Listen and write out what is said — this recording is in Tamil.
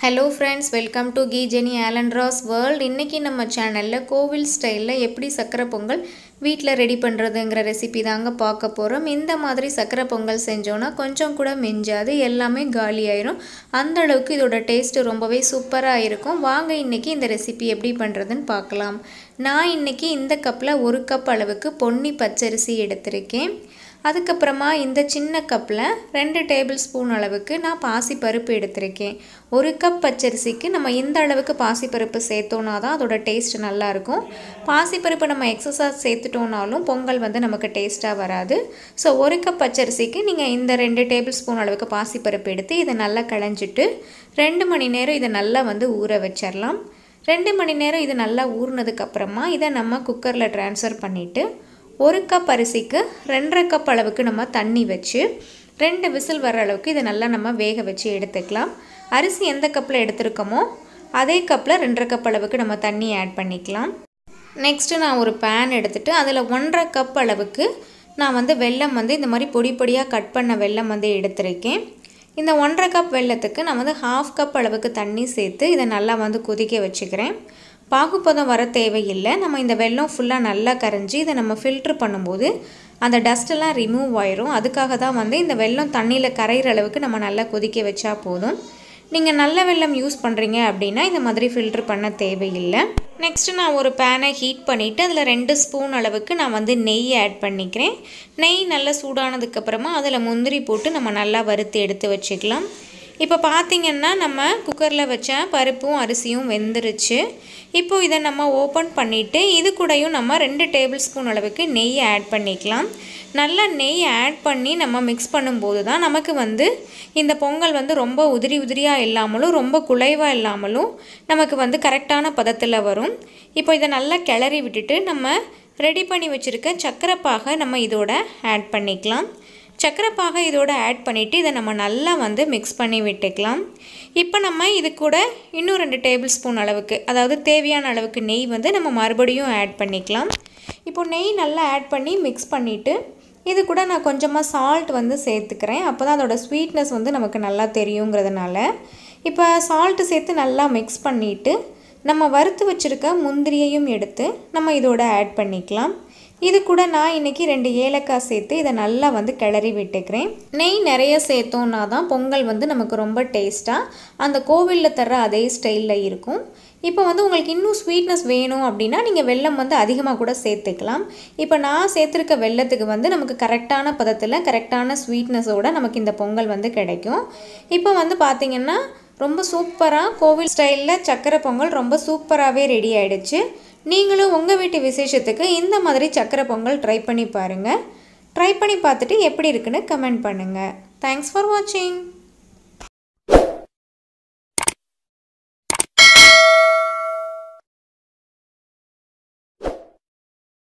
ஹலோ ஃப்ரெண்ட்ஸ் வெல்கம் டு கீ ஜெனி ஆலண்ட்ராஸ் வேர்ல்ட் இன்றைக்கி நம்ம சேனலில் கோவில் ஸ்டைலில் எப்படி சக்கரை பொங்கல் வீட்டில் ரெடி பண்ணுறதுங்கிற ரெசிபி தாங்க பார்க்க போகிறோம் இந்த மாதிரி சக்கரை பொங்கல் செஞ்சோன்னா கொஞ்சம் கூட மிஞ்சாது எல்லாமே காலி ஆயிரும் அந்த அளவுக்கு இதோட டேஸ்ட்டு ரொம்பவே சூப்பராக இருக்கும் வாங்க இன்றைக்கி இந்த ரெசிபி எப்படி பண்ணுறதுன்னு பார்க்கலாம் நான் இன்றைக்கி இந்த கப்பில் ஒரு கப் அளவுக்கு பொன்னி பச்சரிசி எடுத்திருக்கேன் அதுக்கப்புறமா இந்த சின்ன கப்பில் ரெண்டு டேபிள் ஸ்பூன் அளவுக்கு நான் பாசிப்பருப்பு எடுத்திருக்கேன் ஒரு கப் பச்சரிசிக்கு நம்ம இந்த அளவுக்கு பாசிப்பருப்பு சேர்த்தோன்னா தான் அதோட டேஸ்ட் நல்லாயிருக்கும் பாசிப்பருப்பு நம்ம எக்ஸஸாக சேர்த்துட்டோனாலும் பொங்கல் வந்து நமக்கு டேஸ்ட்டாக வராது ஸோ ஒரு கப் பச்சரிசிக்கு நீங்கள் இந்த ரெண்டு டேபிள் ஸ்பூன் அளவுக்கு பாசிப்பருப்பு எடுத்து இதை நல்லா களைஞ்சிட்டு ரெண்டு மணி நேரம் இதை நல்லா வந்து ஊற வச்சிடலாம் ரெண்டு மணி நேரம் இது நல்லா ஊறினதுக்கப்புறமா இதை நம்ம குக்கரில் ட்ரான்ஸ்ஃபர் பண்ணிவிட்டு ஒரு கப் அரிசிக்கு ரெண்டரை கப் அளவுக்கு நம்ம தண்ணி வச்சு ரெண்டு விசில் வர அளவுக்கு இதை நல்லா நம்ம வேக வச்சு எடுத்துக்கலாம் அரிசி எந்த கப்பில் எடுத்திருக்கோமோ அதே கப்பில் ரெண்டரை கப் அளவுக்கு நம்ம தண்ணி ஆட் பண்ணிக்கலாம் நெக்ஸ்ட்டு நான் ஒரு பேன் எடுத்துகிட்டு அதில் ஒன்றரை கப் அளவுக்கு நான் வந்து வெல்லம் வந்து இந்த மாதிரி பொடி பொடியாக கட் பண்ண வெல்லம் வந்து எடுத்திருக்கேன் இந்த ஒன்றரை கப் வெல்லத்துக்கு நான் வந்து ஹாஃப் கப் அளவுக்கு தண்ணி சேர்த்து இதை நல்லா வந்து கொதிக்க வச்சுக்கிறேன் பாகுப்பதம் வர தேவையில்லை நம்ம இந்த வெல்லம் ஃபுல்லாக நல்லா கரைஞ்சி இதை நம்ம ஃபில்ட்ரு பண்ணும்போது அந்த டஸ்ட்டெல்லாம் ரிமூவ் ஆயிரும் அதுக்காக தான் வந்து இந்த வெல்லம் தண்ணியில் கரையிற அளவுக்கு நம்ம நல்லா கொதிக்க வச்சா போதும் நீங்கள் நல்ல வெல்லம் யூஸ் பண்ணுறீங்க அப்படின்னா இந்த மாதிரி ஃபில்ட்ரு பண்ண தேவையில்லை நெக்ஸ்ட்டு நான் ஒரு பேனை ஹீட் பண்ணிவிட்டு அதில் ரெண்டு ஸ்பூன் அளவுக்கு நான் வந்து நெய் ஆட் பண்ணிக்கிறேன் நெய் நல்லா சூடானதுக்கப்புறமா அதில் முந்திரி போட்டு நம்ம நல்லா வறுத்து எடுத்து வச்சுக்கலாம் இப்போ பார்த்திங்கன்னா நம்ம குக்கரில் வச்ச பருப்பும் அரிசியும் வெந்துருச்சு இப்போ இதை நம்ம ஓப்பன் பண்ணிவிட்டு இது கூடயும் நம்ம ரெண்டு டேபிள் ஸ்பூன் அளவுக்கு நெய் ஆட் பண்ணிக்கலாம் நல்லா நெய் ஆட் பண்ணி நம்ம மிக்ஸ் பண்ணும்போது தான் நமக்கு வந்து இந்த பொங்கல் வந்து ரொம்ப உதிரி உதிரியாக இல்லாமலும் ரொம்ப குலைவாக இல்லாமலும் நமக்கு வந்து கரெக்டான பதத்தில் வரும் இப்போ இதை நல்லா கிளறி விட்டுட்டு நம்ம ரெடி பண்ணி வச்சுருக்க சக்கரைப்பாகை நம்ம இதோட ஆட் பண்ணிக்கலாம் சக்கரைப்பாகை இதோட ஆட் பண்ணிவிட்டு இதை நம்ம நல்லா வந்து மிக்ஸ் பண்ணி விட்டுக்கலாம் இப்போ நம்ம இது கூட இன்னும் ரெண்டு டேபிள் ஸ்பூன் அளவுக்கு அதாவது தேவையான அளவுக்கு நெய் வந்து நம்ம மறுபடியும் ஆட் பண்ணிக்கலாம் இப்போ நெய் நல்லா ஆட் பண்ணி மிக்ஸ் பண்ணிவிட்டு இது கூட நான் கொஞ்சமாக சால்ட் வந்து சேர்த்துக்கிறேன் அப்போ தான் அதோடய ஸ்வீட்னஸ் வந்து நமக்கு நல்லா தெரியுங்கிறதுனால இப்போ சால்ட்டு சேர்த்து நல்லா மிக்ஸ் பண்ணிவிட்டு நம்ம வறுத்து வச்சுருக்க முந்திரியையும் எடுத்து நம்ம இதோட ஆட் பண்ணிக்கலாம் இது கூட நான் இன்றைக்கி ரெண்டு ஏலக்காய் சேர்த்து இதை நல்லா வந்து கிளறி விட்டுக்கிறேன் நெய் நிறைய சேர்த்தோன்னா தான் பொங்கல் வந்து நமக்கு ரொம்ப டேஸ்ட்டாக அந்த கோவிலில் தர்ற அதே ஸ்டைலில் இருக்கும் இப்போ வந்து உங்களுக்கு இன்னும் ஸ்வீட்னஸ் வேணும் அப்படின்னா நீங்கள் வெல்லம் வந்து அதிகமாக கூட சேர்த்துக்கலாம் இப்போ நான் சேர்த்துருக்க வெள்ளத்துக்கு வந்து நமக்கு கரெக்டான பதத்தில் கரெக்டான ஸ்வீட்னஸோடு நமக்கு இந்த பொங்கல் வந்து கிடைக்கும் இப்போ வந்து பார்த்திங்கன்னா ரொம்ப சூப்பராக கோவில் ஸ்டைலில் சக்கரை பொங்கல் ரொம்ப சூப்பராகவே ரெடி ஆகிடுச்சு நீங்களும் உங்கள் வீட்டு விசேஷத்துக்கு இந்த மாதிரி சக்கரை பொங்கல் ட்ரை பண்ணி பாருங்கள் ட்ரை பண்ணி பார்த்துட்டு எப்படி இருக்குன்னு கமெண்ட் பண்ணுங்கள் தேங்க்ஸ் ஃபார் வாட்சிங்